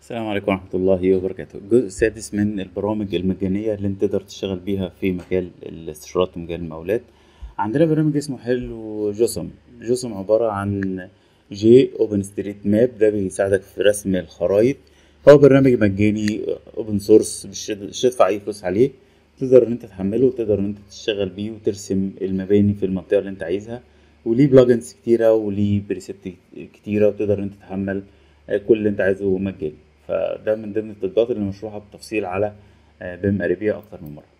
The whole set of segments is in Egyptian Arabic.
السلام عليكم ورحمة الله وبركاته الجزء السادس من البرامج المجانية اللي انت تقدر تشتغل بيها في مجال الاستشارات ومجال المقاولات عندنا برنامج اسمه حلو جسم جسم عبارة عن جي اوبن ستريت ماب ده بيساعدك في رسم الخرايط هو برنامج مجاني اوبن سورس مش مش تدفع اي فلوس عليه تقدر ان انت تحمله وتقدر ان انت تشتغل بيه وترسم المباني في المنطقة اللي انت عايزها وليه بلجنز كتيرة وليه بريسبت كتيرة وتقدر ان انت تحمل كل اللي انت عايزه مجاني فده من ضمن التطبيقات اللي مشروحة بالتفصيل على بيم أريبيا أكتر من مرة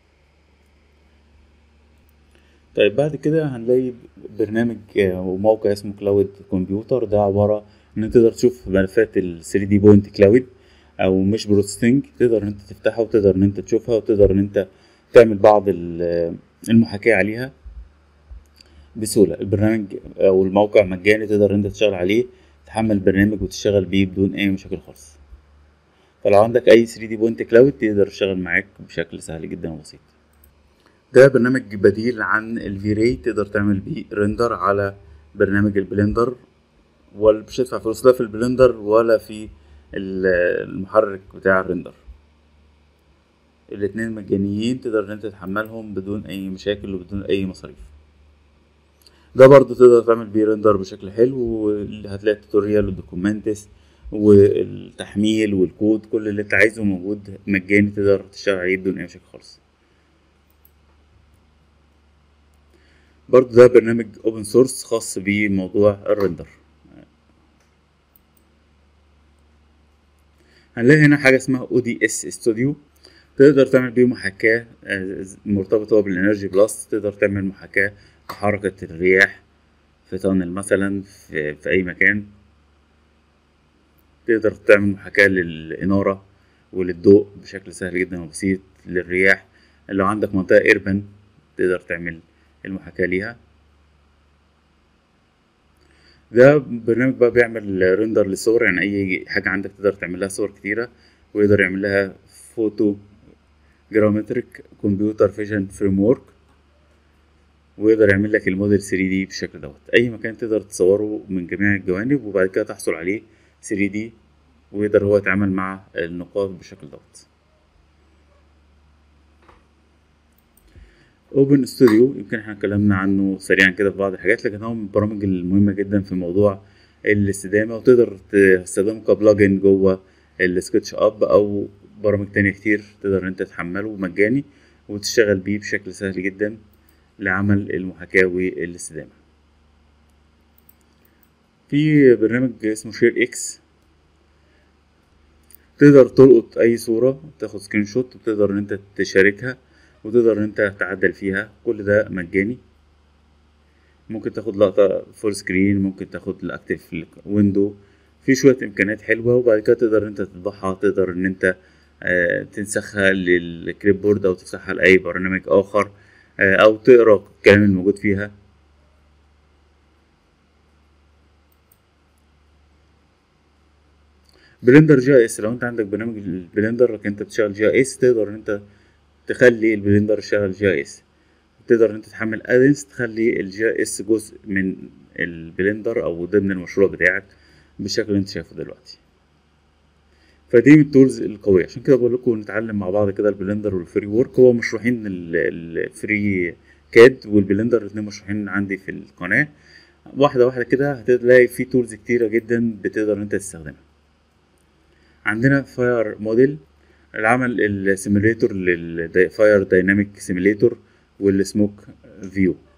طيب بعد كده هنلاقي برنامج وموقع اسمه كلاود كمبيوتر ده عبارة إن أنت تقدر تشوف ملفات ال 3 دي بوينت كلاود أو مش بروسيسنج تقدر إن أنت تفتحها وتقدر إن أنت تشوفها وتقدر إن أنت تعمل بعض المحاكاة عليها بسهولة البرنامج أو الموقع مجاني تقدر إن أنت تشتغل عليه تحمل البرنامج وتشتغل بيه بدون أي مشاكل خالص فلو عندك اي 3 دي بوينت كلاود تقدر يشتغل معاك بشكل سهل جدا وبسيط ده برنامج بديل عن الفيري تقدر تعمل بيه ريندر على برنامج البلندر ولا مش هتدفع فلوس لا في البلندر ولا في المحرك بتاع الريندر الاتنين مجانيين تقدر ان انت تحملهم بدون اي مشاكل وبدون اي مصاريف ده برضو تقدر تعمل بيه ريندر بشكل حلو وهتلاقي التوتوريال والدوكومنتس والتحميل والكود كل اللي انت عايزه موجود مجاني تقدر تشتغل عليه بدون اي مشاكل خالص برضو ده برنامج اوبن سورس خاص بموضوع الرندر هنلاقي هنا حاجة اسمها او دي اس استوديو تقدر تعمل بيه محاكاة مرتبطة بالانرجي بلس تقدر تعمل محاكاة حركة الرياح في تانل مثلا في, في اي مكان تقدر تعمل محاكاة للإنارة وللضوء بشكل سهل جدا وبسيط للرياح لو عندك منطقة إيربن تقدر تعمل المحاكاة ليها ده برنامج بقى بيعمل ريندر للصور يعني أي حاجة عندك تقدر تعمل لها صور كتيرة ويقدر يعمل لها فوتو جرامتريك كمبيوتر فيجن فريم ورك ويقدر يعمل لك الموديل 3 دي بالشكل دوت أي مكان تقدر تصوره من جميع الجوانب وبعد كده تحصل عليه 3 دي ويقدر هو يتعامل مع النقاط بالشكل دوت اوبن ستوديو يمكن احنا اتكلمنا عنه سريعا كده في بعض الحاجات لكن هو من البرامج المهمة جدا في موضوع الاستدامة وتقدر تستخدمه كبلجن جوه السكتش اب او برامج تانية كتير تقدر انت تحمله مجاني وتشتغل بيه بشكل سهل جدا لعمل المحاكاة والاستدامة في برنامج اسمه شير اكس تقدر تلقط اي صورة تاخد سكرين شوت وتقدر ان انت تشاركها وتقدر ان انت تعدل فيها كل ده مجاني ممكن تاخد لقطة فول سكرين ممكن تاخد الاكتف ويندو في شوية امكانيات حلوة وبعد كده تقدر ان انت تطبعها تقدر ان انت تنسخها للكليب بورد او تفتحها لاي برنامج اخر او تقرا الكلام الموجود فيها بلندر جي اس لو انت عندك برنامج البلندر لكن انت بتشتغل جي اس تقدر ان انت تخلي البلندر يشتغل جي اس تقدر ان انت تحمل ادنس تخلي الجي اس جزء من البلندر او ضمن المشروع بتاعك بالشكل اللي انت شايفه دلوقتي فدي من التولز القوية عشان كده بقول لكم نتعلم مع بعض كده البلندر والفري وورك هو مشروحين الفري كاد والبلندر الاتنين مشروحين عندي في القناة واحدة واحدة كده هتلاقي في تولز كتيرة جدا بتقدر ان انت تستخدمها عندنا فاير موديل العمل السيموليتور للفاير دايناميك سيموليتور والسموك فيو